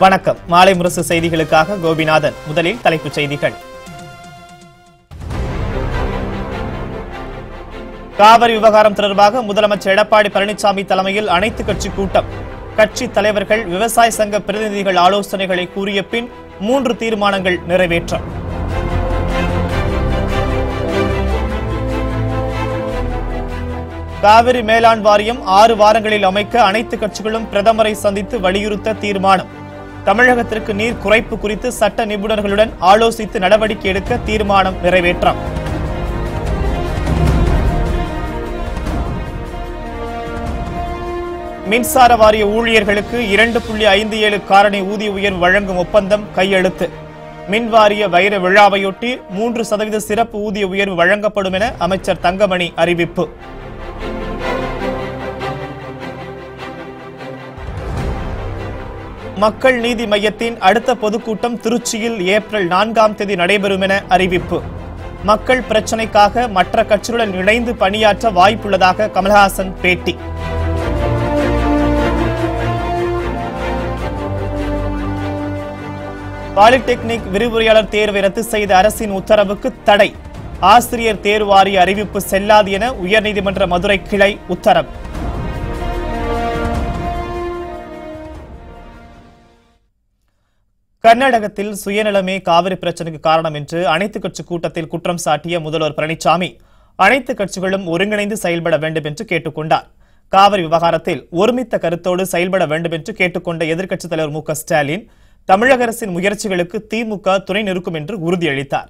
வணக்கம் மாலை முரசு செய்திகளுக்காக கோபிநாதன் முதலில் தலைப்புச் செய்திகள் காவிரி விவகாரம் தொடர்பாக முதலமைச்சர் எடப்பாடி பழனிசாமி தலைமையில் அனைத்து கட்சி கூட்டம் கட்சி தலைவர்கள் விவசாய சங்க பிரதிநிதிகள் ஆலோசனைகளை கூறிய பின் மூன்று தீர்மானங்கள் நிறைவேற்றம் காவிரி மேலாண் வாரியம் ஆறு வாரங்களில் அமைக்க அனைத்து கட்சிகளும் பிரதமரை சந்தித்து வலியுறுத்த தீர்மானம் தமிழகத்திற்கு நீர் குறைப்பு குறித்து சட்ட நிபுணர்களுடன் ஆலோசித்து நடவடிக்கை எடுக்க தீர்மானம் நிறைவேற்றம் மின்சார வாரிய ஊழியர்களுக்கு இரண்டு புள்ளி ஐந்து ஏழு காரணி ஊதிய உயர்வு வழங்கும் ஒப்பந்தம் கையெழுத்து மின் வாரிய வைர விழாவையொட்டி மூன்று சதவீத சிறப்பு ஊதிய உயர்வு வழங்கப்படும் என அமைச்சர் தங்கமணி அறிவிப்பு மக்கள் நீதி மையத்தின் அடுத்த பொதுக்கூட்டம் திருச்சியில் ஏப்ரல் நான்காம் தேதி நடைபெறும் என அறிவிப்பு மக்கள் பிரச்சினைக்காக மற்ற கட்சிகளுடன் இணைந்து பணியாற்ற வாய்ப்புள்ளதாக கமல்ஹாசன் பேட்டி பாலிடெக்னிக் விரிவுரையாளர் தேர்வை ரத்து செய்த அரசின் உத்தரவுக்கு தடை ஆசிரியர் தேர்வு வாரிய அறிவிப்பு செல்லாது என உயர்நீதிமன்ற மதுரை கிளை உத்தரவு கர்நாடகத்தில் சுயநலமே காவிரி பிரச்சனைக்கு காரணம் என்று அனைத்து கட்சி கூட்டத்தில் குற்றம் சாட்டிய முதல்வர் பழனிசாமி அனைத்து கட்சிகளும் ஒருங்கிணைந்து செயல்பட வேண்டும் என்று கேட்டுக்கொண்டார் காவிரி விவகாரத்தில் ஒருமித்த கருத்தோடு செயல்பட வேண்டும் என்று கேட்டுக்கொண்ட எதிர்க்கட்சித் தலைவர் மு க ஸ்டாலின் தமிழக அரசின் முயற்சிகளுக்கு திமுக துணை நிற்கும் என்று உறுதியளித்தார்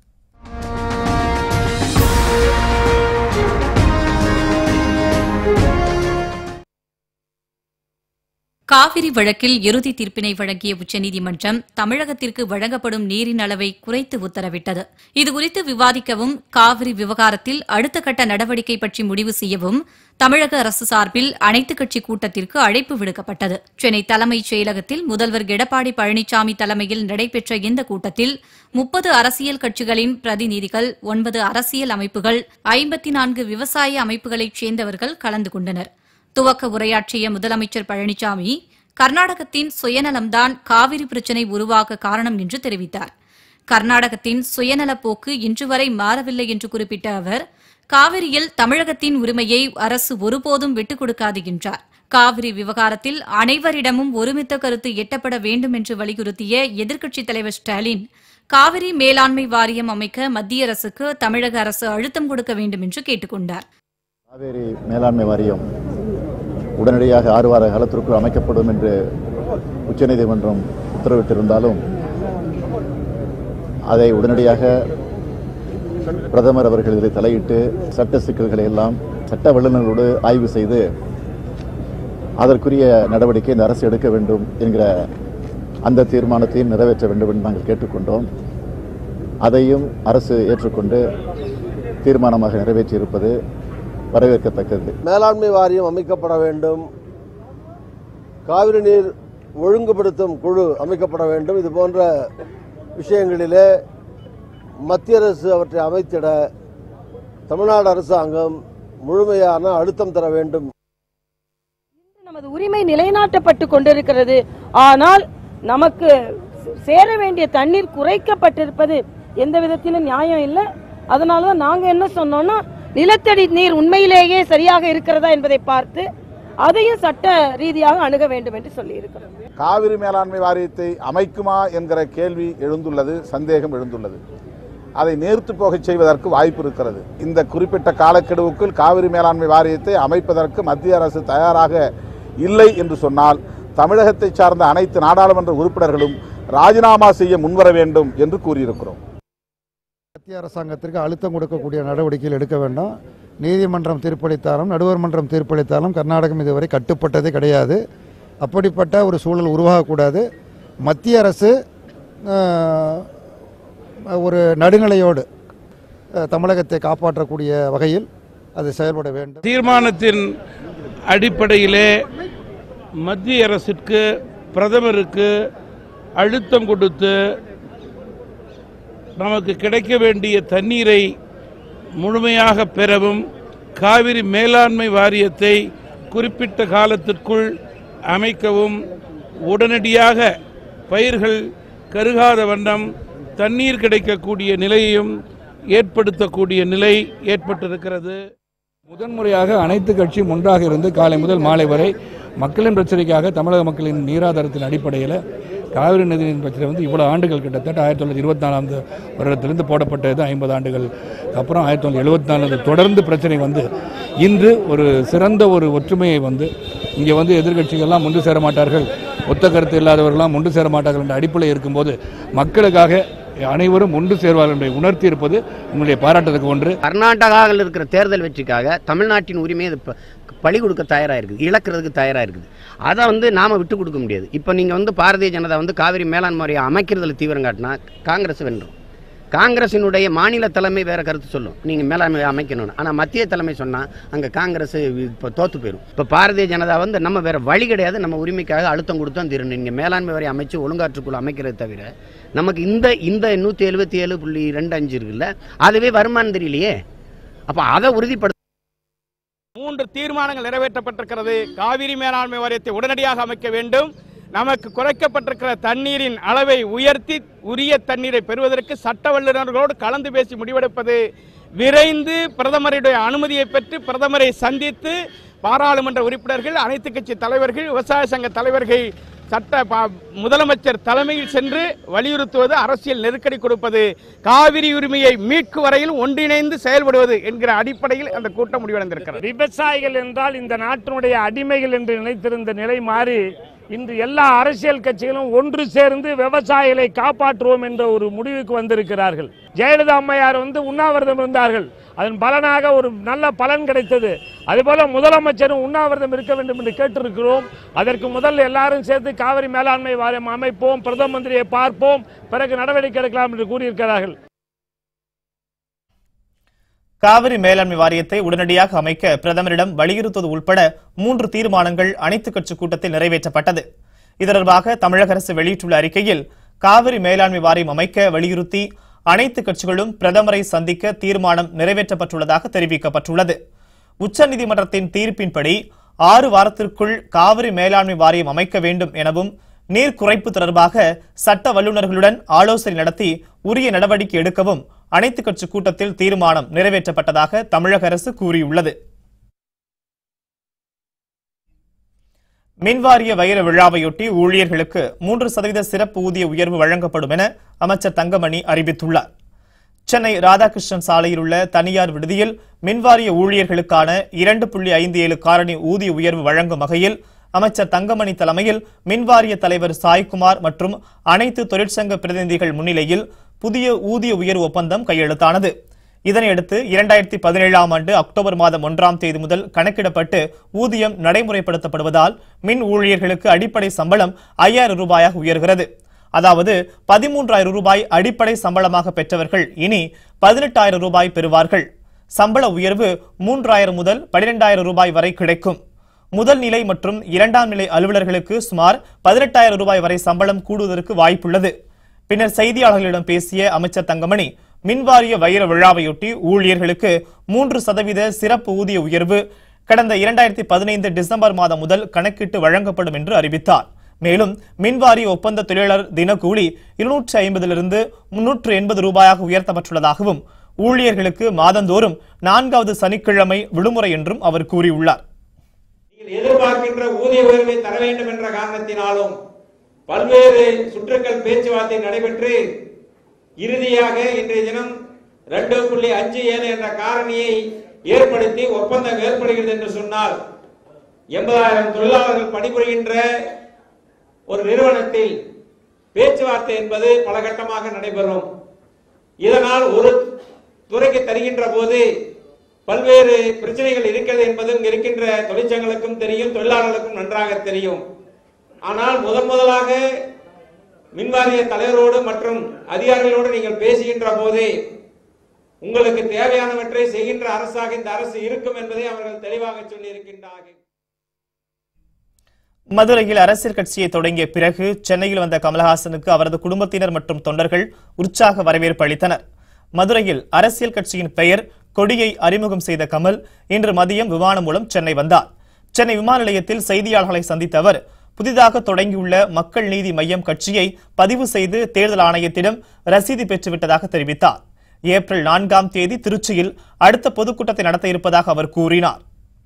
காவிரி வழக்கில் இறுதி தீர்ப்பினை வழங்கிய உச்சநீதிமன்றம் தமிழகத்திற்கு வழங்கப்படும் நீரின் அளவை குறைத்து உத்தரவிட்டது இதுகுறித்து விவாதிக்கவும் காவிரி விவகாரத்தில் அடுத்த கட்ட நடவடிக்கை பற்றி முடிவு செய்யவும் தமிழக அரசு சார்பில் அனைத்துக் கட்சி கூட்டத்திற்கு அழைப்பு விடுக்கப்பட்டது சென்னை தலைமைச் செயலகத்தில் முதல்வர் எடப்பாடி பழனிசாமி தலைமையில் நடைபெற்ற இந்த கூட்டத்தில் முப்பது அரசியல் கட்சிகளின் பிரதிநிதிகள் ஒன்பது அரசியல் அமைப்புகள் ஐம்பத்தி நான்கு விவசாய அமைப்புகளைச் சேர்ந்தவர்கள் கலந்து கொண்டனர் துவக்க உரையாற்றிய முதலமைச்சர் பழனிசாமி கர்நாடகத்தின் சுயநலம்தான் காவிரி பிரச்சினை உருவாக காரணம் என்று தெரிவித்தார் கர்நாடகத்தின் சுயநல போக்கு இன்று வரை மாறவில்லை என்று குறிப்பிட்ட அவர் காவிரியில் தமிழகத்தின் உரிமையை அரசு ஒருபோதும் விட்டுக் கொடுக்காது என்றார் காவிரி விவகாரத்தில் அனைவரிடமும் ஒருமித்த கருத்து எட்டப்பட வேண்டும் என்று வலியுறுத்திய எதிர்க்கட்சித் தலைவர் ஸ்டாலின் காவிரி மேலாண்மை வாரியம் அமைக்க மத்திய அரசுக்கு தமிழக அரசு அழுத்தம் கொடுக்க வேண்டும் என்று கேட்டுக் கொண்டார் காவேரி மேலாண்மை வாரியம் உடனடியாக ஆறு வார காலத்திற்குள் அமைக்கப்படும் என்று உச்சநீதிமன்றம் உத்தரவிட்டிருந்தாலும் அதை உடனடியாக பிரதமர் அவர்கள் இதில் தலையிட்டு சட்ட சிக்கல்களை எல்லாம் சட்ட வல்லுநர்களோடு ஆய்வு செய்து அதற்குரிய நடவடிக்கை இந்த அரசு எடுக்க வேண்டும் என்கிற அந்த தீர்மானத்தையும் நிறைவேற்ற வேண்டும் என்று நாங்கள் கேட்டுக்கொண்டோம் அதையும் அரசு ஏற்றுக்கொண்டு தீர்மானமாக நிறைவேற்றியிருப்பது வரவேற்கத்தக்கது மேலாண்மை வாரியம் அமைக்கப்பட வேண்டும் காவிரி நீர் ஒழுங்குபடுத்தும் குழு அமைக்கப்பட வேண்டும் இது போன்ற விஷயங்களிலே மத்திய அரசு அவற்றை அமைத்திட தமிழ்நாடு அரசாங்கம் முழுமையான அழுத்தம் தர வேண்டும் நமது உரிமை நிலைநாட்டப்பட்டு கொண்டிருக்கிறது ஆனால் நமக்கு சேர வேண்டிய தண்ணீர் குறைக்கப்பட்டிருப்பது எந்த விதத்திலும் நியாயம் இல்லை அதனால தான் நாங்க என்ன சொன்னோம்னா நிலத்தடி நீர் உண்மையிலேயே சரியாக இருக்கிறதா என்பதை பார்த்து அதையும் சட்ட ரீதியாக அணுக வேண்டும் என்று சொல்லி இருக்கிறோம் காவிரி மேலாண்மை வாரியத்தை அமைக்குமா என்கிற கேள்வி எழுந்துள்ளது சந்தேகம் எழுந்துள்ளது அதை நேர்த்து போகச் செய்வதற்கு வாய்ப்பு இருக்கிறது இந்த குறிப்பிட்ட காலக்கெடுவுக்குள் காவிரி மேலாண்மை வாரியத்தை அமைப்பதற்கு மத்திய அரசு தயாராக இல்லை என்று சொன்னால் தமிழகத்தை சார்ந்த அனைத்து நாடாளுமன்ற உறுப்பினர்களும் ராஜினாமா செய்ய முன்வர வேண்டும் என்று கூறியிருக்கிறோம் மத்திய அரசாங்கத்திற்கு அழுத்தம் கொடுக்கக்கூடிய நடவடிக்கைகள் எடுக்க வேண்டும் நீதிமன்றம் தீர்ப்பளித்தாலும் நடுவர் மன்றம் தீர்ப்பளித்தாலும் கர்நாடகம் இதுவரை கட்டுப்பட்டதே கிடையாது அப்படிப்பட்ட ஒரு சூழல் உருவாகக்கூடாது மத்திய அரசு அஹ், ஒரு நடுநிலையோடு அஹ், தமிழகத்தை காப்பாற்றக்கூடிய வகையில் அது செயல்பட வேண்டும் தீர்மானத்தின் அடிப்படையிலே மத்திய அரசிற்கு பிரதமருக்கு அழுத்தம் கொடுத்து நமக்கு கிடைக்க வேண்டிய தண்ணீரை முழுமையாக பெறவும் காவிரி மேலாண்மை வாரியத்தை குறிப்பிட்ட காலத்திற்குள் அமைக்கவும் உடனடியாக பயிர்கள் கருகாத வண்ணம் தண்ணீர் கிடைக்கக்கூடிய நிலையையும் ஏற்படுத்தக்கூடிய நிலை ஏற்பட்டிருக்கிறது முதன்முறையாக அனைத்து கட்சியும் ஒன்றாக இருந்து காலை முதல் மாலை வரை மக்களின் பிரச்சனைக்காக தமிழக மக்களின் நீராதாரத்தின் அடிப்படையில் காவிரி நதியின் பிரச்சனை வந்து இவ்வளோ ஆண்டுகள் கிட்டத்தட்ட ஆயிரத்தி தொள்ளாயிரத்தி இருபத்தி நாலாம் வருடத்திலிருந்து போடப்பட்டது ஐம்பது ஆண்டுகள் அப்புறம் ஆயிரத்தி தொள்ளாயிரத்தி எழுபத்தி நாலு தொடர்ந்து பிரச்சனை வந்து இன்று ஒரு சிறந்த ஒரு ஒற்றுமையை வந்து இங்கே வந்து எதிர்க்கட்சிகள்லாம் ஒன்று சேர மாட்டார்கள் ஒத்த கருத்து இல்லாதவர்கள்லாம் ஒன்று சேர மாட்டார்கள் என்ற அடிப்படையில் இருக்கும்போது மக்களுக்காக அனைவரும் ஒன்று சேர்வார்கள் என்பதை உணர்த்தி இருப்பது உங்களுடைய பாராட்டுறதுக்கு ஒன்று கர்நாடகாவில் இருக்கிற தேர்தல் வெற்றிக்காக தமிழ்நாட்டின் உரிமையை இது ப- பலி கொடுக்க தயாராக இருக்குது இழக்கிறதுக்கு தயாராக இருக்குது அதை வந்து நாம் விட்டு கொடுக்க முடியாது இப்போ நீங்கள் வந்து பாரதிய ஜனதா வந்து காவிரி மேலாண்மை முறையை அமைக்கிறதுல தீவிரம் காட்டினா காங்கிரஸ் வென்றும் காங்கிரசினுடைய மாநில தலைமை வேற கருத்து சொல்லும் நீங்கள் மேலாண்மை அமைக்கணும்னு ஆனால் மத்திய தலைமை சொன்னால் அங்கே காங்கிரஸ் இப்போ தோத்து போயிடும் இப்போ பாரதிய ஜனதா வந்து நம்ம வேற வழி கிடையாது நம்ம உரிமைக்காக அழுத்தம் கொடுத்தோம் தீரணும் நீங்கள் மேலாண்மை வரை அமைச்சு ஒழுங்காற்றுக்குள்ள அமைக்கிறது தவிர நமக்கு இந்த இந்த நூற்றி எழுபத்தி ஏழு புள்ளி ரெண்டு அஞ்சு இருக்குல்ல அதுவே வருமானம் தெரியலையே அப்போ அதை உறுதிப்படுத்த மூன்று தீர்மானங்கள் நிறைவேற்றப்பட்டிருக்கிறது காவிரி மேலாண்மை வாரியத்தை உடனடியாக அமைக்க வேண்டும் நமக்கு குறைக்கப்பட்டிருக்கிற தண்ணீரின் அளவை உயர்த்தி உரிய தண்ணீரை பெறுவதற்கு சட்ட வல்லுநர்களோடு கலந்து பேசி முடிவெடுப்பது விரைந்து பிரதமருடைய அனுமதியை பெற்று பிரதமரை சந்தித்து பாராளுமன்ற உறுப்பினர்கள் அனைத்து கட்சி தலைவர்கள் விவசாய சங்க தலைவர்கள் சட்ட பா- முதலமைச்சர் தலைமையில் சென்று வலியுறுத்துவது அரசியல் நெருக்கடி கொடுப்பது காவிரி உரிமையை மீட்கும் வரையில் ஒன்றிணைந்து செயல்படுவது என்கிற அடிப்படையில் அந்த கூட்டம் முடிவடைந்திருக்கிறது விவசாயிகள் என்றால் இந்த நாட்டினுடைய அடிமைகள் என்று நினைத்திருந்த நிலை மாறி இன்று எல்லா அரசியல் கட்சிகளும் ஒன்று சேர்ந்து விவசாயிகளை காப்பாற்றுவோம் என்ற ஒரு முடிவுக்கு வந்திருக்கிறார்கள் ஜெயலலிதா அம்மையார் வந்து உண்ணாவிரதம் இருந்தார்கள் அதன் பலனாக ஒரு நல்ல பலன் கிடைத்தது அதுபோல முதலமைச்சரும் உண்ணாவிரதம் இருக்க வேண்டும் என்று கேட்டிருக்கிறோம் அதற்கு முதல் எல்லாரும் சேர்த்து காவிரி மேலாண்மை வாரியம் அமைப்போம் பிரதம மந்திரியை பார்ப்போம் பிறகு நடவடிக்கை எடுக்கலாம் என்று கூறியிருக்கிறார்கள் காவிரி மேலாண்மை வாரியத்தை உடனடியாக அமைக்க பிரதமரிடம் வலியுறுத்துவது உள்பட மூன்று தீர்மானங்கள் அனைத்துக் கட்சி கூட்டத்தில் நிறைவேற்றப்பட்டது இது தொடர்பாக தமிழக அரசு வெளியிட்டுள்ள அறிக்கையில் காவிரி மேலாண்மை வாரியம் அமைக்க வலியுறுத்தி அனைத்து கட்சிகளும் பிரதமரை சந்திக்க தீர்மானம் நிறைவேற்றப்பட்டுள்ளதாக தெரிவிக்கப்பட்டுள்ளது உச்சநீதிமன்றத்தின் தீர்ப்பின்படி ஆறு வாரத்திற்குள் காவிரி மேலாண்மை வாரியம் அமைக்க வேண்டும் எனவும் நீர் குறைப்பு தொடர்பாக சட்ட வல்லுநர்களுடன் ஆலோசனை நடத்தி உரிய நடவடிக்கை எடுக்கவும் அனைத்து கட்சி கூட்டத்தில் தீர்மானம் நிறைவேற்றப்பட்டதாக தமிழக அரசு கூறியுள்ளது மின்வாரிய வைர விழாவையொட்டி ஊழியர்களுக்கு மூன்று சதவீத சிறப்பு ஊதிய உயர்வு வழங்கப்படும் என அமைச்சர் தங்கமணி அறிவித்துள்ளார் சென்னை ராதாகிருஷ்ணன் சாலையில் உள்ள தனியார் விடுதியில் மின்வாரிய ஊழியர்களுக்கான இரண்டு புள்ளி ஐந்து ஏழு காரணி ஊதிய உயர்வு வழங்கும் வகையில் அமைச்சர் தங்கமணி தலைமையில் மின்வாரிய தலைவர் சாய்குமார் மற்றும் அனைத்து தொழிற்சங்க பிரதிநிதிகள் முன்னிலையில் புதிய ஊதிய உயர்வு ஒப்பந்தம் கையெழுத்தானது இதனையடுத்து இரண்டாயிரத்தி பதினேழாம் ஆண்டு அக்டோபர் மாதம் ஒன்றாம் தேதி முதல் கணக்கிடப்பட்டு ஊதியம் நடைமுறைப்படுத்தப்படுவதால் மின் ஊழியர்களுக்கு அடிப்படை சம்பளம் ஐயாயிரம் ரூபாயாக உயர்கிறது அதாவது பதிமூன்றாயிரம் ரூபாய் அடிப்படை சம்பளமாக பெற்றவர்கள் இனி பதினெட்டாயிரம் ரூபாய் பெறுவார்கள் சம்பள உயர்வு மூன்றாயிரம் முதல் பனிரெண்டாயிரம் ரூபாய் வரை கிடைக்கும் முதல் நிலை மற்றும் இரண்டாம் நிலை அலுவலர்களுக்கு சுமார் பதினெட்டாயிரம் ரூபாய் வரை சம்பளம் கூடுவதற்கு வாய்ப்புள்ளது பின்னர் செய்தியாளர்களிடம் பேசிய அமைச்சர் தங்கமணி மின்வாரிய வைர விழாவையொட்டி ஊழியர்களுக்கு மூன்று சதவீத சிறப்பு ஊதிய உயர்வு கடந்த இரண்டாயிரத்தி பதினைந்து டிசம்பர் மாதம் முதல் கணக்கிட்டு வழங்கப்படும் என்று அறிவித்தார் மேலும் மின்வாரிய ஒப்பந்த தொழிலாளர் தினக்கூலி இருநூற்றி ஐம்பதிலிருந்து முன்னூற்று எண்பது ரூபாயாக உயர்த்தப்பட்டுள்ளதாகவும் ஊழியர்களுக்கு மாதந்தோறும் நான்காவது சனிக்கிழமை விடுமுறை என்றும் அவர் கூறியுள்ளார் நீங்கள் எதிர்பார்க்கின்ற ஊதிய உயர்வை தர வேண்டும் என்ற காரணத்தினாலும் பல்வேறு சுற்றுக்கள் பேச்சுவார்த்தை நடைபெற்று இறுதியாக இன்றைய தினம் ரெண்டு புள்ளி அஞ்சு ஏழு என்ற காரணியை ஏற்படுத்தி ஒப்பந்தம் ஏற்படுகிறது என்று சொன்னால் எண்பதாயிரம் தொழிலாளர்கள் பணிபுரிகின்ற ஒரு நிறுவனத்தில் பேச்சுவார்த்தை என்பது பல கட்டமாக நடைபெறும் இதனால் ஒரு துறைக்கு தருகின்ற போது பல்வேறு பிரச்சனைகள் இருக்கிறது என்பது இங்கு இருக்கின்ற தொழிற்சங்களுக்கும் தெரியும் தொழிலாளர்களுக்கும் நன்றாக தெரியும் ஆனால் முதன் முதலாக மின்வாரிய தலைவரோடு மற்றும் அதிகாரிகளோடு நீங்கள் பேசுகின்ற போது உங்களுக்கு தேவையானவற்றை செய்கின்ற அரசாக இந்த அரசு இருக்கும் என்பதை அவர்கள் தெளிவாக சொல்லியிருக்கின்றார்கள் மதுரையில் அரசியல் கட்சியை தொடங்கிய பிறகு சென்னையில் வந்த கமலஹாசனுக்கு அவரது குடும்பத்தினர் மற்றும் தொண்டர்கள் உற்சாக வரவேற்பு அளித்தனர் மதுரையில் அரசியல் கட்சியின் பெயர் கொடியை அறிமுகம் செய்த கமல் இன்று மதியம் விமானம் மூலம் சென்னை வந்தார் சென்னை விமான நிலையத்தில் செய்தியாளர்களை சந்தித்த அவர் புதிதாக தொடங்கியுள்ள மக்கள் நீதி மையம் கட்சியை பதிவு செய்து தேர்தல் ஆணையத்திடம் ரசீது பெற்றுவிட்டதாக தெரிவித்தார் ஏப்ரல் நான்காம் தேதி திருச்சியில் அடுத்த பொதுக்கூட்டத்தை நடத்த இருப்பதாக அவர் கூறினார்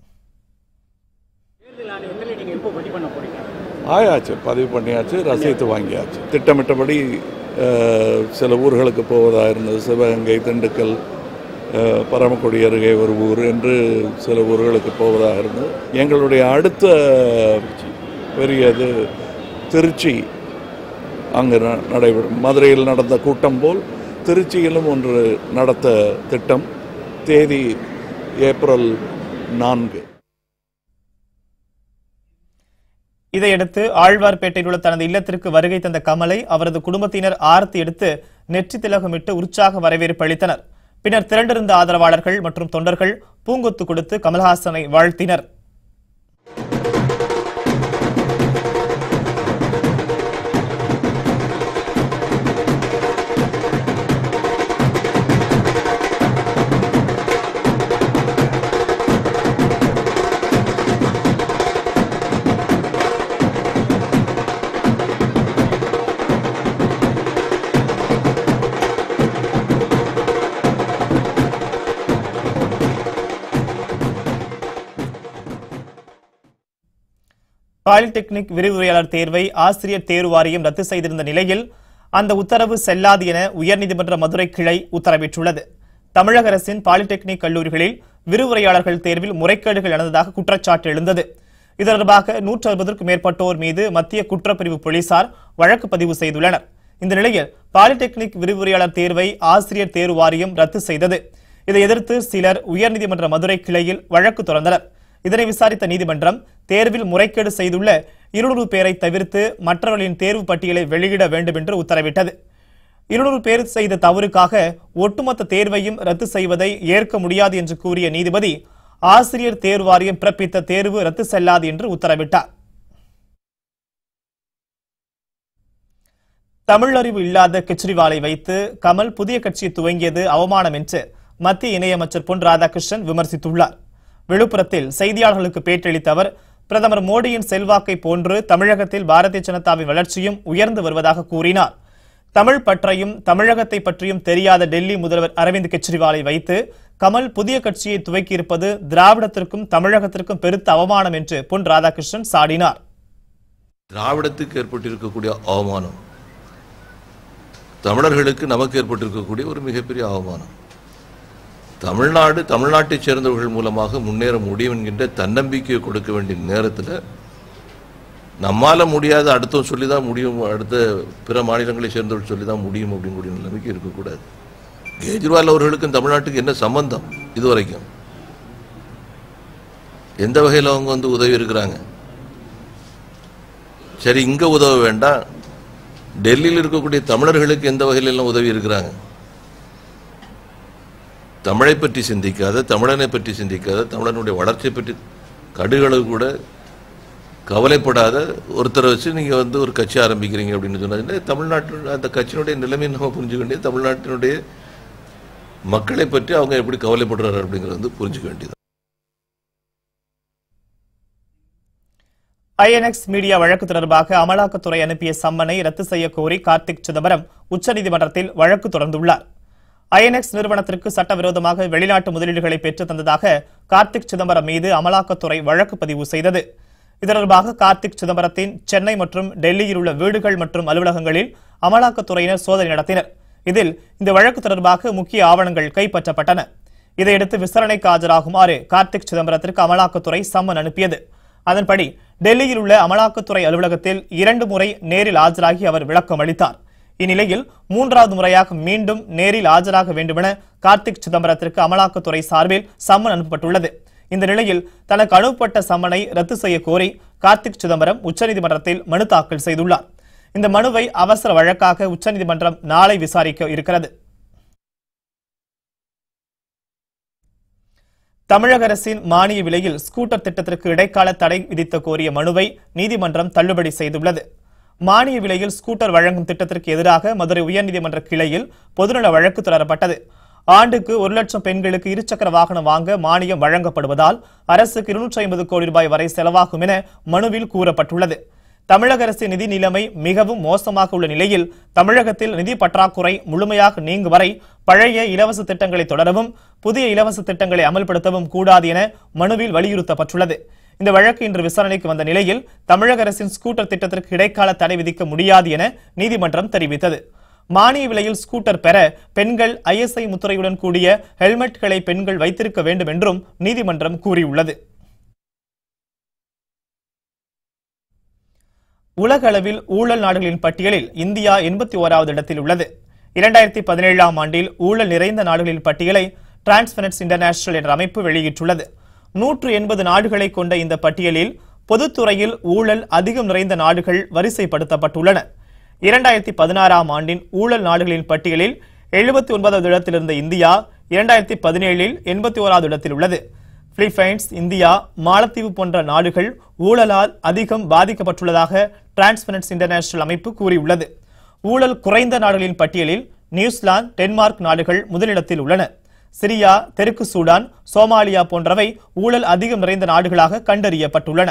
ஆயாச்சு பதிவு பண்ணியாச்சு ரசீது வாங்கியாச்சு திட்டமிட்டபடி அஹ், சில ஊர்களுக்கு போவதாக இருந்தது சிவகங்கை திண்டுக்கல் அஹ், பரமக்குடி அருகே ஒரு ஊர் என்று சில ஊர்களுக்கு போவதாக இருந்தது எங்களுடைய அடுத்த பெரியது திருச்சி அங்கு ந- நடைபெறும் மதுரையில் நடந்த கூட்டம் போல் திருச்சியிலும் ஒன்று நடத்த திட்டம் தேதி ஏப்ரல் நான்கு இதையடுத்து ஆழ்வார்பேட்டையில் உள்ள தனது இல்லத்திற்கு வருகை தந்த கமலை அவரது குடும்பத்தினர் ஆரத்தி எடுத்து நெற்றி திலகமிட்டு உற்சாக வரவேற்பு அளித்தனர் பின்னர் திரண்டிருந்த ஆதரவாளர்கள் மற்றும் தொண்டர்கள் பூங்கொத்து கொடுத்து கமல்ஹாசனை வாழ்த்தினர் பாலிடெக்னிக் விரிவுரையாளர் தேர்வை ஆசிரியர் தேர்வு வாரியம் ரத்து செய்திருந்த நிலையில் அந்த உத்தரவு செல்லாது என உயர்நீதிமன்ற மதுரை கிளை உத்தரவிட்டுள்ளது தமிழக அரசின் பாலிடெக்னிக் கல்லூரிகளில் விரிவுரையாளர்கள் தேர்வில் முறைகேடுகள் நடந்ததாக குற்றச்சாட்டு எழுந்தது இது தொடர்பாக நூற்று அறுபதற்கும் மேற்பட்டோர் மீது மத்திய குற்றப்பிரிவு போலீசார் வழக்கு பதிவு செய்துள்ளனர் இந்த நிலையில் பாலிடெக்னிக் விரிவுரையாளர் தேர்வை ஆசிரியர் தேர்வு வாரியம் ரத்து செய்தது இதை எதிர்த்து சிலர் உயர்நீதிமன்ற மதுரை கிளையில் வழக்கு தொடர்ந்தனர் இதனை விசாரித்த நீதிமன்றம் தேர்வில் முறைகேடு செய்துள்ள இருநூறு பேரை தவிர்த்து மற்றவர்களின் தேர்வு பட்டியலை வெளியிட வேண்டும் என்று உத்தரவிட்டது இருநூறு பேர் செய்த தவறுக்காக ஒட்டுமொத்த தேர்வையும் ரத்து செய்வதை ஏற்க முடியாது என்று கூறிய நீதிபதி ஆசிரியர் தேர்வு வாரியம் பிறப்பித்த தேர்வு ரத்து செல்லாது என்று உத்தரவிட்டார் தமிழ் அறிவு இல்லாத கெஜ்ரிவாலை வைத்து கமல் புதிய கட்சியை துவங்கியது அவமானம் என்று மத்திய இணையமைச்சர் பொன் ராதாகிருஷ்ணன் விமர்சித்துள்ளார் விழுப்புரத்தில் செய்தியாளர்களுக்கு பேட்டியளித்த அவர் பிரதமர் மோடியின் செல்வாக்கை போன்று தமிழகத்தில் பாரதிய ஜனதாவின் வளர்ச்சியும் உயர்ந்து வருவதாக கூறினார் தமிழ் பற்றையும் தமிழகத்தை பற்றியும் தெரியாத டெல்லி முதல்வர் அரவிந்த் கெஜ்ரிவாலை வைத்து கமல் புதிய கட்சியை துவக்கியிருப்பது திராவிடத்திற்கும் தமிழகத்திற்கும் பெருத்த அவமானம் என்று பொன் ராதாகிருஷ்ணன் சாடினார் திராவிடத்துக்கு ஏற்பட்டிருக்கக்கூடிய அவமானம் தமிழர்களுக்கு நமக்கு ஏற்பட்டிருக்கக்கூடிய ஒரு மிகப்பெரிய அவமானம் தமிழ்நாடு தமிழ்நாட்டைச் சேர்ந்தவர்கள் மூலமாக முன்னேற முடியும் என்கின்ற தன்னம்பிக்கையை கொடுக்க வேண்டிய நேரத்தில் நம்மால முடியாத அடுத்தவன் சொல்லி தான் முடியும் அடுத்த பிற மாநிலங்களை சேர்ந்தவர்கள் சொல்லி தான் முடியும் அப்படிங்கக்கூடிய நிலைமைக்கு இருக்கக்கூடாது கெஜ்ரிவால் அவர்களுக்கும் தமிழ்நாட்டுக்கு என்ன சம்பந்தம் இதுவரைக்கும் எந்த வகையில் அவங்க வந்து உதவி இருக்கிறாங்க சரி இங்க உதவ வேண்டாம் டெல்லியில் இருக்கக்கூடிய தமிழர்களுக்கு எந்த வகையில் எல்லாம் உதவி இருக்கிறாங்க தமிழை பற்றி சிந்திக்காத தமிழனை பற்றி சிந்திக்காத தமிழனுடைய வளர்ச்சியை பற்றி கடுகளவு கூட கவலைப்படாத ஒருத்தரை வச்சு நீங்க வந்து ஒரு கட்சி ஆரம்பிக்கிறீங்க அப்படின்னு சொன்னா தமிழ்நாட்டில் அந்த கட்சியினுடைய நிலைமையை நம்ம புரிஞ்சுக்க வேண்டியது தமிழ்நாட்டினுடைய மக்களை பற்றி அவங்க எப்படி கவலைப்படுறாரு அப்படிங்கிறத வந்து புரிஞ்சுக்க வேண்டியது ஐஎன்எக்ஸ் மீடியா வழக்கு தொடர்பாக அமலாக்கத்துறை அனுப்பிய சம்மனை ரத்து செய்ய கோரி கார்த்திக் சிதம்பரம் உச்சநீதிமன்றத்தில் வழக்கு தொடர்ந்துள்ளார் ஐஎன்எக்ஸ் நிறுவனத்திற்கு சட்டவிரோதமாக வெளிநாட்டு முதலீடுகளை பெற்று தந்ததாக கார்த்திக் சிதம்பரம் மீது அமலாக்கத்துறை வழக்கு பதிவு செய்தது இது தொடர்பாக கார்த்திக் சிதம்பரத்தின் சென்னை மற்றும் டெல்லியில் உள்ள வீடுகள் மற்றும் அலுவலகங்களில் அமலாக்கத்துறையினர் சோதனை நடத்தினர் இதில் இந்த வழக்கு தொடர்பாக முக்கிய ஆவணங்கள் கைப்பற்றப்பட்டன இதையடுத்து விசாரணைக்கு ஆஜராகுமாறு கார்த்திக் சிதம்பரத்திற்கு அமலாக்கத்துறை சம்மன் அனுப்பியது அதன்படி டெல்லியில் உள்ள அமலாக்கத்துறை அலுவலகத்தில் இரண்டு முறை நேரில் ஆஜராகி அவர் விளக்கம் அளித்தார் இந்நிலையில் மூன்றாவது முறையாக மீண்டும் நேரில் ஆஜராக வேண்டுமென கார்த்திக் சிதம்பரத்திற்கு அமலாக்கத்துறை சார்பில் சம்மன் அனுப்பப்பட்டுள்ளது இந்த நிலையில் தனக்கு அனுப்பப்பட்ட சம்மனை ரத்து செய்ய கோரி கார்த்திக் சிதம்பரம் உச்சநீதிமன்றத்தில் மனு தாக்கல் செய்துள்ளார் இந்த மனுவை அவசர வழக்காக உச்சநீதிமன்றம் நாளை விசாரிக்க இருக்கிறது தமிழக அரசின் மானிய விலையில் ஸ்கூட்டர் திட்டத்திற்கு இடைக்கால தடை விதித்த கோரிய மனுவை நீதிமன்றம் தள்ளுபடி செய்துள்ளது மானிய விலையில் ஸ்கூட்டர் வழங்கும் திட்டத்திற்கு எதிராக மதுரை உயர்நீதிமன்ற கிளையில் பொதுநல வழக்கு தொடரப்பட்டது ஆண்டுக்கு ஒரு லட்சம் பெண்களுக்கு இருசக்கர வாகனம் வாங்க மானியம் வழங்கப்படுவதால் அரசுக்கு இருநூற்றி ஐம்பது கோடி ரூபாய் வரை செலவாகும் என மனுவில் கூறப்பட்டுள்ளது தமிழக அரசின் நிதி நிலைமை மிகவும் மோசமாக உள்ள நிலையில் தமிழகத்தில் நிதி பற்றாக்குறை முழுமையாக நீங்கும் வரை பழைய இலவச திட்டங்களை தொடரவும் புதிய இலவச திட்டங்களை அமல்படுத்தவும் கூடாது என மனுவில் வலியுறுத்தப்பட்டுள்ளது இந்த வழக்கு இன்று விசாரணைக்கு வந்த நிலையில் தமிழக அரசின் ஸ்கூட்டர் திட்டத்திற்கு இடைக்கால தடை விதிக்க முடியாது என நீதிமன்றம் தெரிவித்தது மானிய விலையில் ஸ்கூட்டர் பெற பெண்கள் ஐஎஸ்ஐ முத்திரையுடன் கூடிய ஹெல்மெட்களை பெண்கள் வைத்திருக்க வேண்டும் என்றும் நீதிமன்றம் கூறியுள்ளது உலக அளவில் ஊழல் நாடுகளின் பட்டியலில் இந்தியா எண்பத்தி ஓராவது இடத்தில் உள்ளது இரண்டாயிரத்தி பதினேழாம் ஆண்டில் ஊழல் நிறைந்த நாடுகளின் பட்டியலை டிரான்ஸ்பரன்ஸ் இன்டர்நேஷனல் என்ற அமைப்பு வெளியிட்டுள்ளது நூற்று எண்பது நாடுகளை கொண்ட இந்த பட்டியலில் பொதுத்துறையில் ஊழல் அதிகம் நிறைந்த நாடுகள் வரிசைப்படுத்தப்பட்டுள்ளன இரண்டாயிரத்தி பதினாறாம் ஆண்டின் ஊழல் நாடுகளின் பட்டியலில் எழுபத்தி ஒன்பதாவது இடத்தில் இருந்த இந்தியா இரண்டாயிரத்தி பதினேழில் எண்பத்தி ஓராவது இடத்தில் உள்ளது பிலிப்பைன்ஸ் இந்தியா மாலத்தீவு போன்ற நாடுகள் ஊழலால் அதிகம் பாதிக்கப்பட்டுள்ளதாக டிரான்ஸ்பரன்ஸ் இன்டர்நேஷனல் அமைப்பு கூறியுள்ளது ஊழல் குறைந்த நாடுகளின் பட்டியலில் நியூசிலாந்து டென்மார்க் நாடுகள் முதலிடத்தில் உள்ளன சிரியா தெற்கு சூடான் சோமாலியா போன்றவை ஊழல் அதிகம் நிறைந்த நாடுகளாக கண்டறியப்பட்டுள்ளன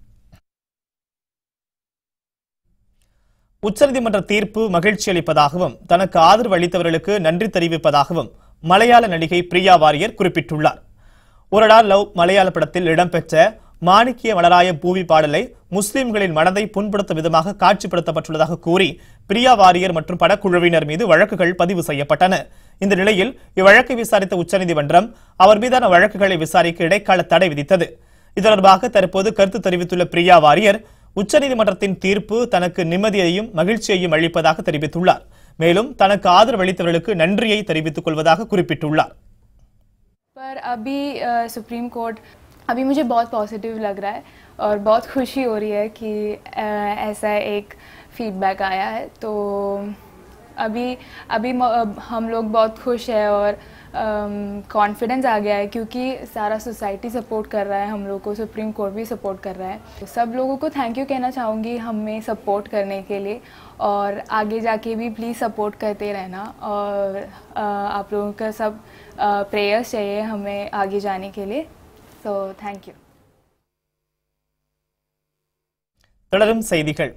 உச்சநீதிமன்ற தீர்ப்பு மகிழ்ச்சி அளிப்பதாகவும் தனக்கு ஆதரவு அளித்தவர்களுக்கு நன்றி தெரிவிப்பதாகவும் மலையாள நடிகை பிரியா வாரியர் குறிப்பிட்டுள்ளார் ஒரடா லவ் மலையாள படத்தில் இடம்பெற்ற மாணிக்கிய மலராய பூவி பாடலை முஸ்லிம்களின் மனதை புண்படுத்தும் விதமாக காட்சிப்படுத்தப்பட்டுள்ளதாக கூறி பிரியா வாரியர் மற்றும் படக்குழுவினர் மீது வழக்குகள் பதிவு செய்யப்பட்டன இந்த நிலையில் இவ்வழக்கை விசாரித்த உச்சநீதிமன்றம் அவர் மீதான வழக்குகளை விசாரிக்க இடைக்கால தடை விதித்தது இது தொடர்பாக தற்போது கருத்து தெரிவித்துள்ள பிரியா வாரியர் உச்சநீதிமன்றத்தின் தீர்ப்பு தனக்கு நிம்மதியையும் மகிழ்ச்சியையும் அளிப்பதாக தெரிவித்துள்ளார் மேலும் தனக்கு ஆதரவு அளித்தவர்களுக்கு நன்றியை தெரிவித்துக் கொள்வதாக குறிப்பிட்டுள்ளார் पर अभी सुप्रीम कोर्ट अभी मुझे बहुत पॉजिटिव लग रहा है और बहुत खुशी हो रही है कि अ, ऐसा एक फीडबैक आया है तो अभी अभी म- हम लोग बहुत खुश है और कॉन्फिडेंस आ गया है क्योंकि सारा सोसाइटी सपोर्ट कर रहा है हम लोग को सुप्रीम कोर्ट भी सपोर्ट कर रहा है तो सब लोगों को थैंक यू कहना चाहूँगी हमें सपोर्ट करने के लिए और आगे जाके भी प्लीज़ सपोर्ट करते रहना और अ, आप लोगों का सब प्रेयर्स चाहिए हमें आगे जाने के लिए सो थैंक यू தொடரும் செய்திகள்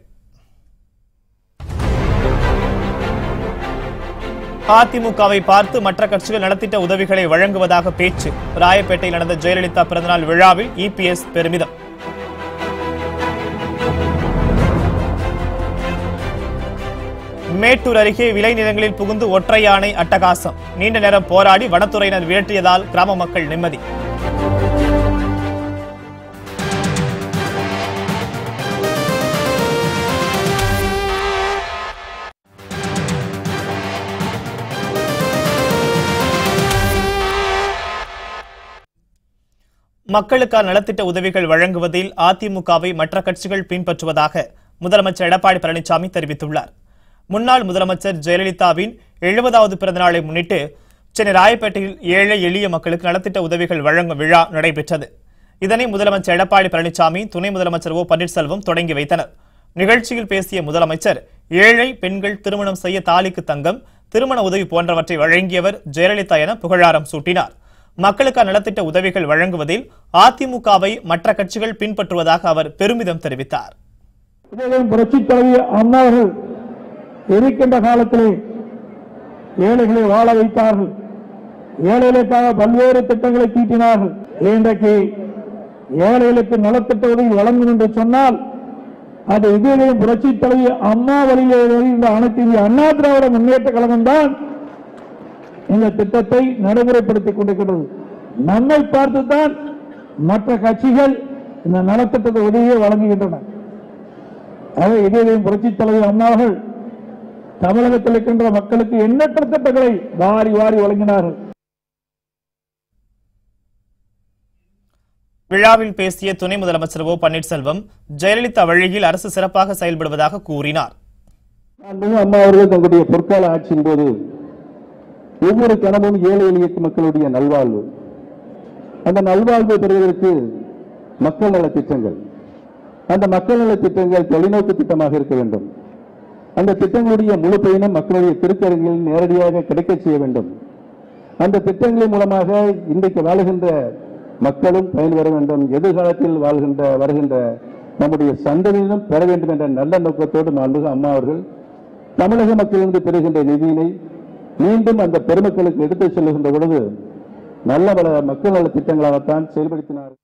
அதிமுகவை பார்த்து மற்ற கட்சிகள் நலத்திட்ட உதவிகளை வழங்குவதாக பேச்சு ராயப்பேட்டையில் நடந்த ஜெயலலிதா பிறந்தநாள் விழாவில் இபிஎஸ் பெருமிதம் மேட்டூர் அருகே விளைநிலங்களில் புகுந்து ஒற்றை யானை அட்டகாசம் நீண்ட நேரம் போராடி வனத்துறையினர் விரட்டியதால் கிராம மக்கள் நிம்மதி மக்களுக்கான நலத்திட்ட உதவிகள் வழங்குவதில் அதிமுகவை மற்ற கட்சிகள் பின்பற்றுவதாக முதலமைச்சர் எடப்பாடி பழனிசாமி தெரிவித்துள்ளார் முன்னாள் முதலமைச்சர் ஜெயலலிதாவின் எழுபதாவது பிறந்தநாளை முன்னிட்டு சென்னை ராயப்பேட்டையில் ஏழை எளிய மக்களுக்கு நலத்திட்ட உதவிகள் வழங்கும் விழா நடைபெற்றது இதனை முதலமைச்சர் எடப்பாடி பழனிசாமி துணை முதலமைச்சர் ஓ பன்னீர்செல்வம் தொடங்கி வைத்தனர் நிகழ்ச்சியில் பேசிய முதலமைச்சர் ஏழை பெண்கள் திருமணம் செய்ய தாலிக்கு தங்கம் திருமண உதவி போன்றவற்றை வழங்கியவர் ஜெயலலிதா என புகழாரம் சூட்டினார் மக்களுக்கான நலத்திட்ட உதவிகள் வழங்குவதில் அதிமுகவை மற்ற கட்சிகள் பின்பற்றுவதாக அவர் பெருமிதம் தெரிவித்தார் இதயம் புரட்சி தலைவி அண்ணா அவர்கள் இருக்கின்ற காலத்திலே ஏழைகளை வாழ வைத்தார்கள் ஏழைகளுக்காக பல்வேறு திட்டங்களை தீட்டினார்கள் இன்றைக்கு ஏழைகளுக்கு நலத்திட்ட உதவி வழங்கும் என்று சொன்னால் அது இதயம் புரட்சி தலைவி அம்மா வழியிலே வருகின்ற அனைத்து இந்திய அண்ணா திராவிட முன்னேற்ற கழகம் தான் இந்த திட்டத்தை நடைமுறைப்படுத்திக் கொண்டிருக்கிறது நம்மை பார்த்துதான் மற்ற கட்சிகள் இந்த நலத்திட்ட உதவியை வழங்குகின்றன அதை இதயம் புரட்சி தலைவர் அம்மாவர்கள் தமிழகத்தில் இருக்கின்ற மக்களுக்கு எண்ணற்ற திட்டங்களை வாரி வாரி வழங்கினார்கள் விழாவில் பேசிய துணை முதலமைச்சர் ஓ பன்னீர்செல்வம் ஜெயலலிதா வழியில் அரசு சிறப்பாக செயல்படுவதாக கூறினார் மாண்புமிகு அம்மா அவர்கள் தங்களுடைய பொற்கால ஆட்சியின் போது ஒவ்வொரு கணமும் ஏழை எளிய மக்களுடைய நல்வாழ்வு அந்த நல்வாழ்வை பெறுவதற்கு மக்கள் நல திட்டங்கள் அந்த மக்கள் நல திட்டங்கள் தொலைநோக்கு திட்டமாக இருக்க வேண்டும் அந்த திட்டங்களுடைய முழு பயனும் மக்களுடைய திருக்கரங்களில் நேரடியாக கிடைக்கச் செய்ய வேண்டும் அந்த திட்டங்களின் மூலமாக இன்றைக்கு வாழுகின்ற மக்களும் பயன்பெற வேண்டும் எதிர்காலத்தில் வாழ்கின்ற வருகின்ற நம்முடைய சந்ததியினரும் பெற வேண்டும் என்ற நல்ல நோக்கத்தோடு மாண்புக அம்மா அவர்கள் தமிழக மக்களிலிருந்து பெறுகின்ற நிதியினை மீண்டும் அந்த பெருமக்களுக்கு எடுத்துச் செல்லுகின்ற பொழுது நல்ல பல மக்கள் நல திட்டங்களாகத்தான் செயல்படுத்தினார்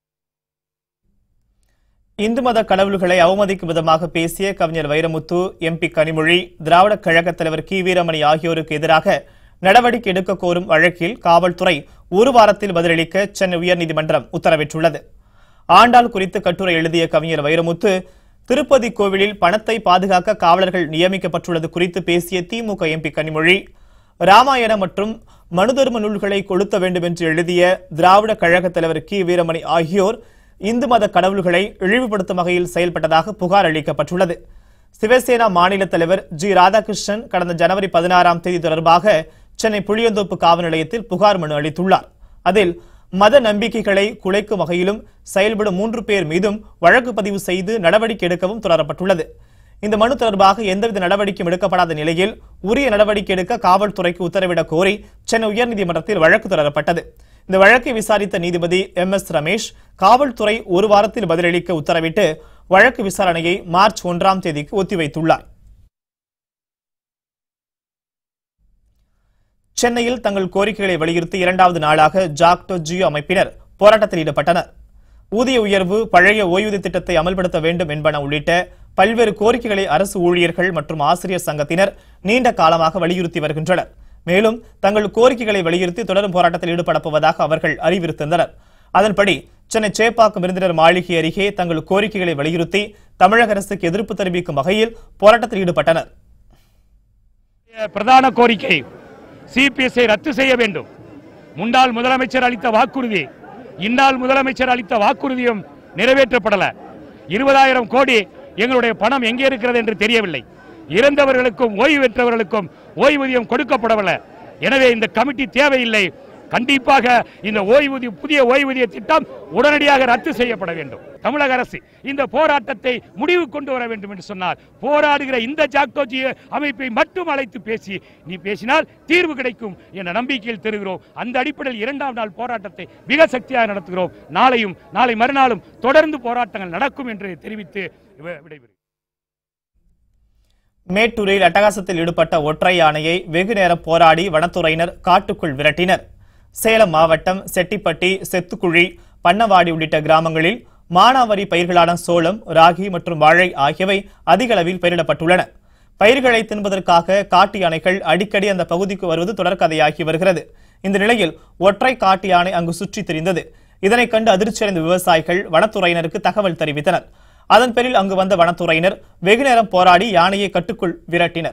இந்து மத கடவுள்களை அவமதிக்கும் விதமாக பேசிய கவிஞர் வைரமுத்து எம்பி கனிமொழி திராவிட கழக தலைவர் கி வீரமணி ஆகியோருக்கு எதிராக நடவடிக்கை எடுக்க கோரும் வழக்கில் காவல்துறை ஒரு வாரத்தில் பதிலளிக்க சென்னை உயர்நீதிமன்றம் உத்தரவிட்டுள்ளது ஆண்டாள் குறித்து கட்டுரை எழுதிய கவிஞர் வைரமுத்து திருப்பதி கோவிலில் பணத்தை பாதுகாக்க காவலர்கள் நியமிக்கப்பட்டுள்ளது குறித்து பேசிய திமுக எம்பி கனிமொழி ராமாயண மற்றும் மனுதர்ம நூல்களை கொளுத்த வேண்டும் என்று எழுதிய திராவிட கழக தலைவர் கி வீரமணி ஆகியோர் இந்து மத கடவுள்களை இழிவுபடுத்தும் வகையில் செயல்பட்டதாக புகார் அளிக்கப்பட்டுள்ளது சிவசேனா மாநில தலைவர் ஜி ராதாகிருஷ்ணன் கடந்த ஜனவரி பதினாறாம் தேதி தொடர்பாக சென்னை புளியந்தோப்பு காவல் நிலையத்தில் புகார் மனு அளித்துள்ளார் அதில் மத நம்பிக்கைகளை குலைக்கும் வகையிலும் செயல்படும் மூன்று பேர் மீதும் வழக்கு பதிவு செய்து நடவடிக்கை எடுக்கவும் தொடரப்பட்டுள்ளது இந்த மனு தொடர்பாக எந்தவித நடவடிக்கையும் எடுக்கப்படாத நிலையில் உரிய நடவடிக்கை எடுக்க காவல்துறைக்கு உத்தரவிடக் கோரி சென்னை உயர்நீதிமன்றத்தில் வழக்கு தொடரப்பட்டது இந்த வழக்கை விசாரித்த நீதிபதி எம் எஸ் ரமேஷ் காவல்துறை ஒரு வாரத்தில் பதிலளிக்க உத்தரவிட்டு வழக்கு விசாரணையை மார்ச் ஒன்றாம் தேதிக்கு ஒத்திவைத்துள்ளார் சென்னையில் தங்கள் கோரிக்கைகளை வலியுறுத்தி இரண்டாவது நாளாக ஜாக்டோ ஜியோ அமைப்பினர் போராட்டத்தில் ஈடுபட்டனர் ஊதிய உயர்வு பழைய ஓய்வூதிய திட்டத்தை அமல்படுத்த வேண்டும் என்பன உள்ளிட்ட பல்வேறு கோரிக்கைகளை அரசு ஊழியர்கள் மற்றும் ஆசிரியர் சங்கத்தினர் நீண்ட காலமாக வலியுறுத்தி வருகின்றனர் மேலும் தங்கள் கோரிக்கைகளை வலியுறுத்தி தொடரும் போராட்டத்தில் ஈடுபடப் போவதாக அவர்கள் அறிவித்திருந்தனர் அதன்படி சென்னை சேப்பாக்கம் விருந்தினர் மாளிகை அருகே தங்கள் கோரிக்கைகளை வலியுறுத்தி தமிழக அரசுக்கு எதிர்ப்பு தெரிவிக்கும் வகையில் போராட்டத்தில் ஈடுபட்டனர் பிரதான கோரிக்கை சிபிஎஸ்ஐ ரத்து செய்ய வேண்டும் முன்னாள் முதலமைச்சர் அளித்த வாக்குறுதி இந்நாள் முதலமைச்சர் அளித்த வாக்குறுதியும் நிறைவேற்றப்படல இருபதாயிரம் கோடி எங்களுடைய பணம் எங்கே இருக்கிறது என்று தெரியவில்லை இறந்தவர்களுக்கும் ஓய்வு பெற்றவர்களுக்கும் ஓய்வூதியம் கொடுக்கப்படவில்லை எனவே இந்த கமிட்டி தேவையில்லை கண்டிப்பாக இந்த ஓய்வூதிய புதிய ஓய்வூதிய திட்டம் உடனடியாக ரத்து செய்யப்பட வேண்டும் தமிழக அரசு இந்த போராட்டத்தை முடிவு கொண்டு வர வேண்டும் என்று சொன்னார் போராடுகிற இந்த ஜாக்டோஜி அமைப்பை மட்டும் அழைத்து பேசி நீ பேசினால் தீர்வு கிடைக்கும் என்ற நம்பிக்கையில் தருகிறோம் அந்த அடிப்படையில் இரண்டாம் நாள் போராட்டத்தை மிக சக்தியாக நடத்துகிறோம் நாளையும் நாளை மறுநாளும் தொடர்ந்து போராட்டங்கள் நடக்கும் என்று தெரிவித்து வி- விடைபெறுகிறேன் மேட்டூரில் அட்டகாசத்தில் ஈடுபட்ட ஒற்றை யானையை வெகு நேரம் போராடி வனத்துறையினர் காட்டுக்குள் விரட்டினர் சேலம் மாவட்டம் செட்டிப்பட்டி செத்துக்குழி பண்ணவாடி உள்ளிட்ட கிராமங்களில் மானாவாரி பயிர்களான சோளம் ராகி மற்றும் வாழை ஆகியவை அதிக அளவில் பயிரிடப்பட்டுள்ளன பயிர்களை தின்பதற்காக காட்டு யானைகள் அடிக்கடி அந்த பகுதிக்கு வருவது தொடர்கதையாகி வருகிறது இந்த நிலையில் ஒற்றை காட்டு யானை அங்கு சுற்றித் திரிந்தது இதனைக் கண்டு அதிர்ச்சியடைந்த விவசாயிகள் வனத்துறையினருக்கு தகவல் தெரிவித்தனர் அதன் பேரில் அங்கு வந்த வனத்துறையினர் வெகு நேரம் போராடி யானையை கட்டுக்குள் விரட்டினர்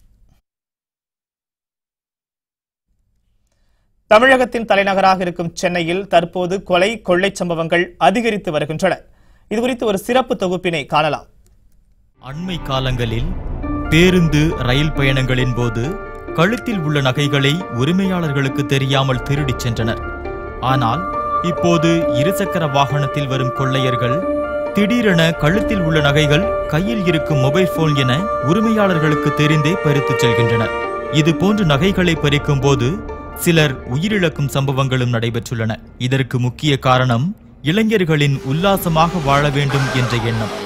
தமிழகத்தின் தலைநகராக இருக்கும் சென்னையில் தற்போது கொலை கொள்ளை சம்பவங்கள் அதிகரித்து வருகின்றன இதுகுறித்து ஒரு சிறப்பு தொகுப்பினை காணலாம் அண்மை காலங்களில் பேருந்து ரயில் பயணங்களின் போது கழுத்தில் உள்ள நகைகளை உரிமையாளர்களுக்கு தெரியாமல் திருடிச் சென்றனர் ஆனால் இப்போது இருசக்கர வாகனத்தில் வரும் கொள்ளையர்கள் திடீரென கழுத்தில் உள்ள நகைகள் கையில் இருக்கும் மொபைல் போன் என உரிமையாளர்களுக்கு தெரிந்தே பறித்துச் செல்கின்றனர் இது போன்று நகைகளை பறிக்கும் போது சிலர் உயிரிழக்கும் சம்பவங்களும் நடைபெற்றுள்ளன இதற்கு முக்கிய காரணம் இளைஞர்களின் உல்லாசமாக வாழ வேண்டும் என்ற எண்ணம்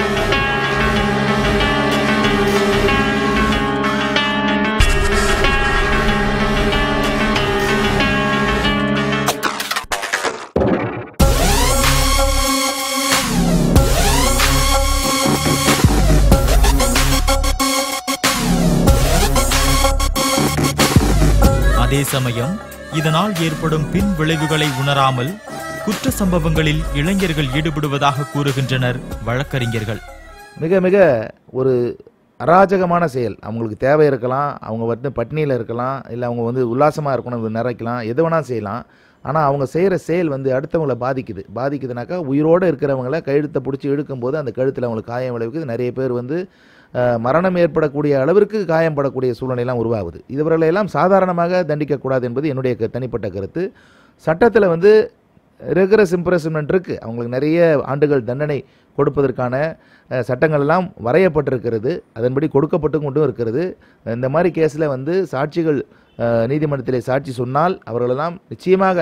அதே சமயம் இதனால் ஏற்படும் பின் விளைவுகளை உணராமல் குற்ற சம்பவங்களில் இளைஞர்கள் ஈடுபடுவதாக கூறுகின்றனர் வழக்கறிஞர்கள் மிக மிக ஒரு அராஜகமான செயல் அவங்களுக்கு தேவை இருக்கலாம் அவங்க வந்து பட்னியில் இருக்கலாம் இல்லை அவங்க வந்து உல்லாசமாக இருக்கணும் நிறைக்கலாம் எது வேணால் செய்யலாம் ஆனால் அவங்க செய்கிற செயல் வந்து அடுத்தவங்களை பாதிக்குது பாதிக்குதுனாக்கா உயிரோடு இருக்கிறவங்கள கழுத்தை பிடிச்சி இழுக்கும்போது அந்த கழுத்தில் அவங்களுக்கு காயம் விளைவிக்குது நிறைய பேர் வந்து அஹ், மரணம் ஏற்படக்கூடிய அளவிற்கு காயம்படக்கூடிய சூழ்நிலையெல்லாம் உருவாகுது இவர்களையெல்லாம் சாதாரணமாக தண்டிக்கக்கூடாது என்பது என்னுடைய க- தனிப்பட்ட கருத்து சட்டத்தில் வந்து ரெகுலஸ் இம்ப்ரெஸ்மெண்ட் இருக்குது அவங்களுக்கு நிறைய ஆண்டுகள் தண்டனை கொடுப்பதற்கான அஹ், சட்டங்கள் எல்லாம் வரையப்பட்டிருக்கிறது அதன்படி கொடுக்கப்பட்டு கொண்டும் இருக்கிறது இந்த மாதிரி கேஸில் வந்து சாட்சிகள் அஹ், நீதிமன்றத்திலே சாட்சி சொன்னால் அவர்களெல்லாம் நிச்சயமாக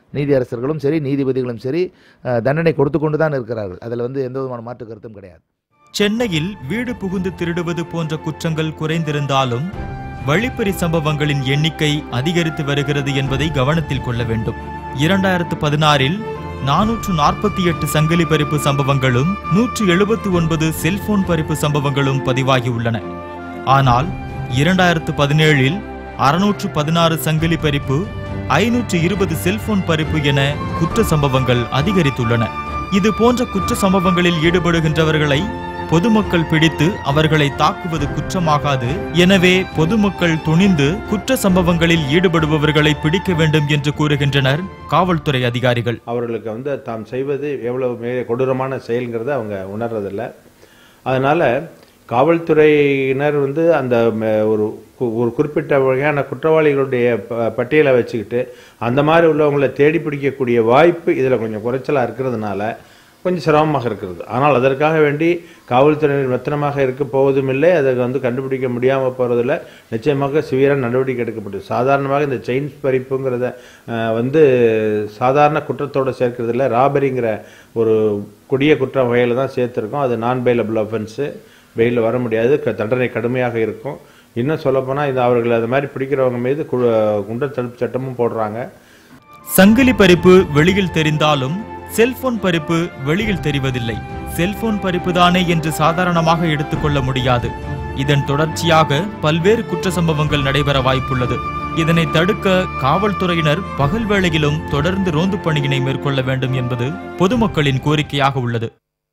நீதியரசர்களும் சரி நீதிபதிகளும் சரி அஹ், தண்டனை கொடுத்து கொண்டு தான் இருக்கிறார்கள் அதில் வந்து எந்த விதமான மாற்று கருத்தும் கிடையாது சென்னையில் வீடு புகுந்து திருடுவது போன்ற குற்றங்கள் குறைந்திருந்தாலும் வழிப்பறி சம்பவங்களின் எண்ணிக்கை அதிகரித்து வருகிறது என்பதை கவனத்தில் கொள்ள வேண்டும் இரண்டாயிரத்து பதினாறில் நானூற்று நாற்பத்தி எட்டு சங்கிலி பறிப்பு சம்பவங்களும் நூற்று எழுபத்தி ஒன்பது செல்போன் பறிப்பு சம்பவங்களும் பதிவாகியுள்ளன ஆனால் இரண்டாயிரத்து பதினேழில் அறுநூற்று பதினாறு சங்கிலி பறிப்பு ஐநூற்று இருபது செல்போன் பறிப்பு என குற்ற சம்பவங்கள் அதிகரித்துள்ளன இது போன்ற குற்ற சம்பவங்களில் ஈடுபடுகின்றவர்களை பொதுமக்கள் பிடித்து அவர்களை தாக்குவது குற்றமாகாது எனவே பொதுமக்கள் துணிந்து குற்ற சம்பவங்களில் ஈடுபடுபவர்களை பிடிக்க வேண்டும் என்று கூறுகின்றனர் காவல்துறை அதிகாரிகள் அவர்களுக்கு வந்து தாம் செய்வது எவ்வளவு மிக கொடூரமான செயல்ங்கிறத அவங்க உணர்றதில்ல அதனால காவல்துறையினர் வந்து அந்த ம- ஒரு கு- ஒரு குறிப்பிட்ட வகையான குற்றவாளிகளுடைய ப- பட்டியலை வச்சுக்கிட்டு அந்த மாதிரி உள்ளவங்களை தேடி பிடிக்கக்கூடிய வாய்ப்பு இதில் கொஞ்சம் குறைச்சலாக இருக்கிறதுனால கொஞ்சம் சிரமமாக இருக்கிறது ஆனால் அதற்காக வேண்டி காவல்துறையினர் மெத்தனமாக இருக்க போவதும் இல்லை அதை வந்து கண்டுபிடிக்க முடியாமல் போகிறதில்ல நிச்சயமாக சிவியராக நடவடிக்கை எடுக்கப்படும் சாதாரணமாக இந்த செயின் பறிப்புங்கிறத அஹ், வந்து சாதாரண குற்றத்தோடு சேர்க்கறதில்ல ராபரிங்கிற ஒரு கொடிய குற்ற வகையில் தான் சேர்த்துருக்கோம் அது நான் பெயிலபிள் அஃபென்ஸு பெயிலில் வர முடியாது க- தண்டனை கடுமையாக இருக்கும் இன்னும் சொல்லப்போனால் இது அவர்கள் அது மாதிரி பிடிக்கிறவங்க மீது கு- குண்டர் தடுப்பு சட்டமும் போடுறாங்க சங்கிலி பறிப்பு வெளியில் தெரிந்தாலும் செல்போன் பறிப்பு வெளியில் தெரிவதில்லை செல்போன் பறிப்பு தானே என்று சாதாரணமாக எடுத்துக்கொள்ள முடியாது இதன் தொடர்ச்சியாக பல்வேறு குற்ற சம்பவங்கள் நடைபெற வாய்ப்புள்ளது இதனை தடுக்க காவல்துறையினர் பகல் வேளையிலும் தொடர்ந்து ரோந்து பணியினை மேற்கொள்ள வேண்டும் என்பது பொதுமக்களின் கோரிக்கையாக உள்ளது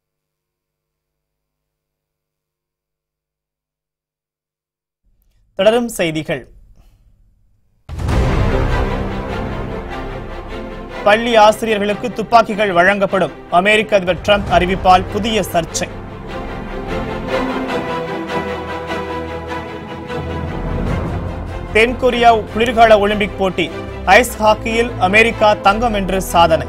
தொடரும் செய்திகள் பள்ளி ஆசிரியர்களுக்கு துப்பாக்கிகள் வழங்கப்படும் அமெரிக்க அதிபர் ட்ரம்ப் அறிவிப்பால் புதிய சர்ச்சை தென்கொரியா குளிர்கால ஒலிம்பிக் போட்டி ஐஸ் ஹாக்கியில் அமெரிக்கா தங்கம் என்று சாதனை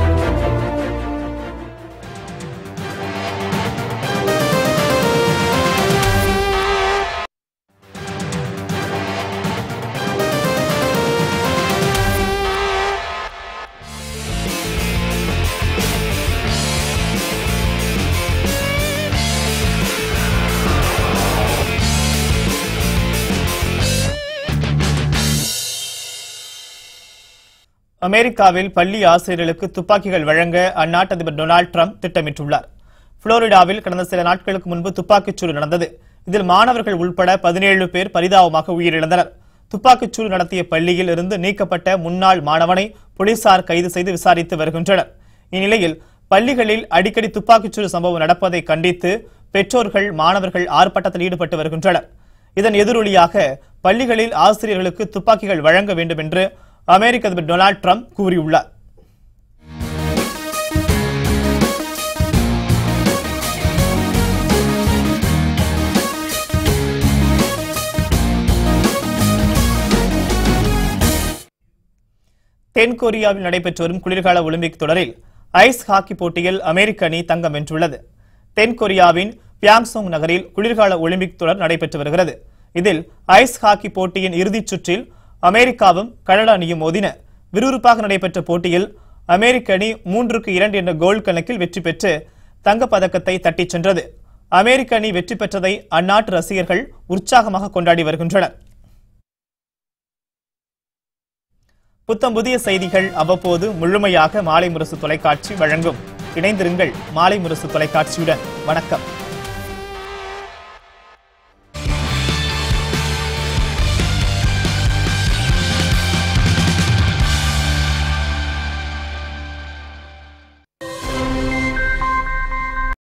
அமெரிக்காவில் பள்ளி ஆசிரியர்களுக்கு துப்பாக்கிகள் வழங்க அந்நாட்டு அதிபர் டொனால்டு ட்ரம்ப் திட்டமிட்டுள்ளார் புளோரிடாவில் கடந்த சில நாட்களுக்கு முன்பு துப்பாக்கிச்சூடு நடந்தது இதில் மாணவர்கள் உள்பட பதினேழு பேர் பரிதாபமாக உயிரிழந்தனர் துப்பாக்கிச்சூடு நடத்திய பள்ளியில் இருந்து நீக்கப்பட்ட முன்னாள் மாணவனை போலீசார் கைது செய்து விசாரித்து வருகின்றனர் இந்நிலையில் பள்ளிகளில் அடிக்கடி துப்பாக்கிச்சூடு சம்பவம் நடப்பதை கண்டித்து பெற்றோர்கள் மாணவர்கள் ஆர்ப்பாட்டத்தில் ஈடுபட்டு வருகின்றனர் இதன் எதிரொலியாக பள்ளிகளில் ஆசிரியர்களுக்கு துப்பாக்கிகள் வழங்க வேண்டும் என்று அமெரிக்க அதிபர் டொனால்டு ட்ரம்ப் கூறியுள்ளார் தென்கொரியாவில் நடைபெற்று வரும் குளிர்கால ஒலிம்பிக் தொடரில் ஐஸ் ஹாக்கி போட்டியில் அமெரிக்க அணி தங்கம் வென்றுள்ளது தென்கொரியாவின் பியாங்சோங் நகரில் குளிர்கால ஒலிம்பிக் தொடர் நடைபெற்று வருகிறது இதில் ஐஸ் ஹாக்கி போட்டியின் இறுதிச் சுற்றில் அமெரிக்காவும் கனடா அணியும் மோதின விறுவிறுப்பாக நடைபெற்ற போட்டியில் அமெரிக்க அணி மூன்றுக்கு இரண்டு என்ற கோல் கணக்கில் வெற்றி பெற்று தங்கப் பதக்கத்தை தட்டிச் சென்றது அமெரிக்க அணி வெற்றி பெற்றதை அந்நாட்டு ரசிகர்கள் உற்சாகமாக கொண்டாடி வருகின்றனர் புத்தம் புதிய செய்திகள் அவ்வப்போது முழுமையாக மாலை முரசு தொலைக்காட்சி வழங்கும் இணைந்திருங்கள் மாலை முரசு தொலைக்காட்சியுடன் வணக்கம்